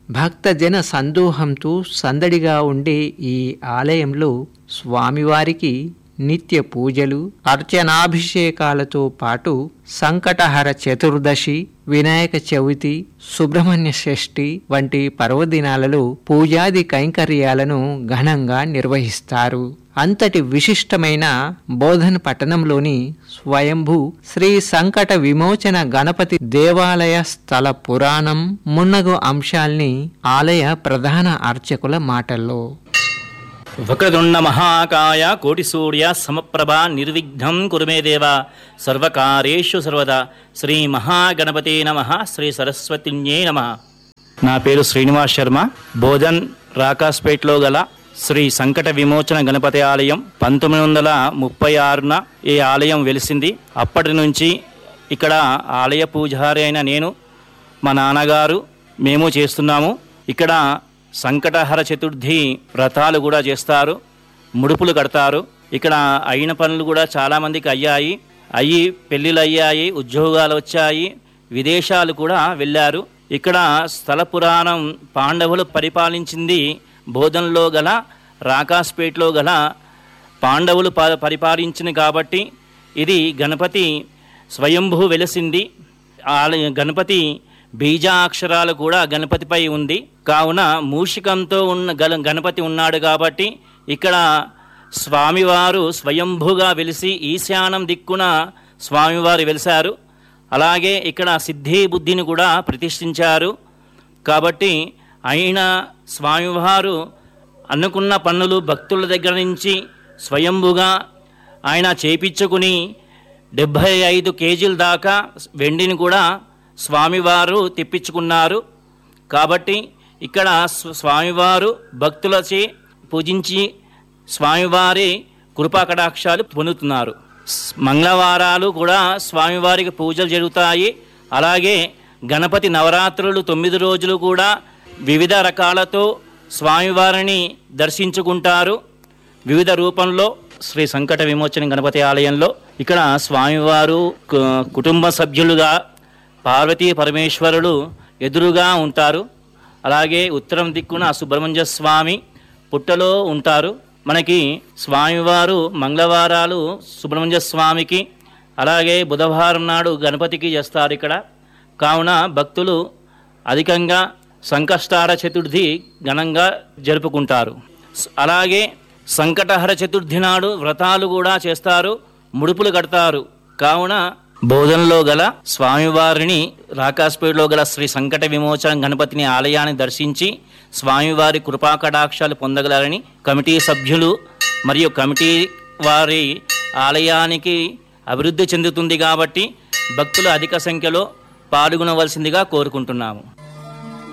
భక్తజన సందోహంతో సందడిగా ఉండే ఈ ఆలయంలో స్వామివారికి నిత్య పూజలు అర్చనాభిషేకాలతో పాటు సంకటహర చతుర్దశి వినాయక చవితి సుబ్రహ్మణ్య షష్ఠి వంటి పర్వదినాలలో పూజాది కైంకర్యాలను ఘనంగా నిర్వహిస్తారు అంతటి విశిష్టమైన బోధన్ పట్టణంలోని స్వయంభూ శ్రీ సంకట విమోచన గణపతి దేవాలయ స్థల పురాణం మున్నగు అంశాల్ని ఆలయ ప్రధాన అర్చకుల మాటల్లో వక్రదుండ మహాకాయ కోటి సూర్య సమప్రభ నిర్విఘ్నం కురుమే దేవ సర్వకార్యేషు సర్వదా శ్రీ మహాగణపతే నమ శ్రీ సరస్వతిన్యే నమ నా పేరు శ్రీనివాస్ శర్మ బోధన్ రాకాస్పేట్లో గల శ్రీ సంకట విమోచన గణపతి ఆలయం పంతొమ్మిది వందల ముప్పై ఆరున ఈ ఆలయం వెలిసింది అప్పటి నుంచి ఇక్కడ ఆలయ పూజారి అయిన నేను మా నాన్నగారు మేము చేస్తున్నాము ఇక్కడ సంకటహర చతుర్థి వ్రతాలు కూడా చేస్తారు ముడుపులు కడతారు ఇక్కడ అయిన పనులు కూడా చాలామందికి అయ్యాయి అయ్యి పెళ్ళిళ్ళు అయ్యాయి ఉద్యోగాలు వచ్చాయి విదేశాలు కూడా వెళ్ళారు ఇక్కడ స్థల పురాణం పాండవులు పరిపాలించింది బోధనలో గల రాకాస్పేట్లో గల పాండవులు ప పరిపాలించింది కాబట్టి ఇది గణపతి స్వయంభూ వెలసింది ఆలయ గణపతి బీజాక్షరాలు కూడా గణపతిపై ఉంది కావున మూషికంతో ఉన్న గల గణపతి ఉన్నాడు కాబట్టి ఇక్కడ స్వామివారు స్వయంభుగా వెలిసి ఈశానం దిక్కున స్వామివారు వెలిశారు అలాగే ఇక్కడ సిద్ధి బుద్ధిని కూడా ప్రతిష్ఠించారు కాబట్టి అయిన స్వామివారు అనుకున్న పన్నులు భక్తుల దగ్గర నుంచి స్వయంభుగా ఆయన చేపించుకుని డెబ్భై ఐదు కేజీల దాకా వెండిని కూడా స్వామివారు తెప్పించుకున్నారు కాబట్టి ఇక్కడ స్వ- స్వామివారు భక్తులచే పూజించి స్వామివారి కృపాకటాక్షాలు పొందుతున్నారు స్- మంగళవారాలు కూడా స్వామివారికి పూజలు జరుగుతాయి అలాగే గణపతి నవరాత్రులు తొమ్మిది రోజులు కూడా వివిధ రకాలతో స్వామివారిని దర్శించుకుంటారు వివిధ రూపంలో శ్రీ సంకట విమోచన గణపతి ఆలయంలో ఇక్కడ స్వామివారు కు- కుటుంబ సభ్యులుగా పార్వతీ పరమేశ్వరులు ఎదురుగా ఉంటారు అలాగే ఉత్తరం దిక్కున సుబ్రహ్మణ్య స్వామి పుట్టలో ఉంటారు మనకి స్వామివారు మంగళవారాలు సుబ్రహ్మణ్య స్వామికి అలాగే బుధవారం నాడు గణపతికి చేస్తారు ఇక్కడ కావున భక్తులు అధికంగా సంకష్టార చతుర్థి ఘనంగా జరుపుకుంటారు స్- అలాగే సంకటహర చతుర్థి నాడు వ్రతాలు కూడా చేస్తారు ముడుపులు కడతారు కావున బోధనలో గల స్వామివారిని రాకాస్పేటలో గల శ్రీ సంకట విమోచన గణపతిని ఆలయాన్ని దర్శించి స్వామివారి కృపాకటాక్షాలు పొందగలరని కమిటీ సభ్యులు మరియు కమిటీ వారి ఆలయానికి అభివృద్ధి చెందుతుంది కాబట్టి భక్తులు అధిక సంఖ్యలో పాల్గొనవలసిందిగా కోరుకుంటున్నాము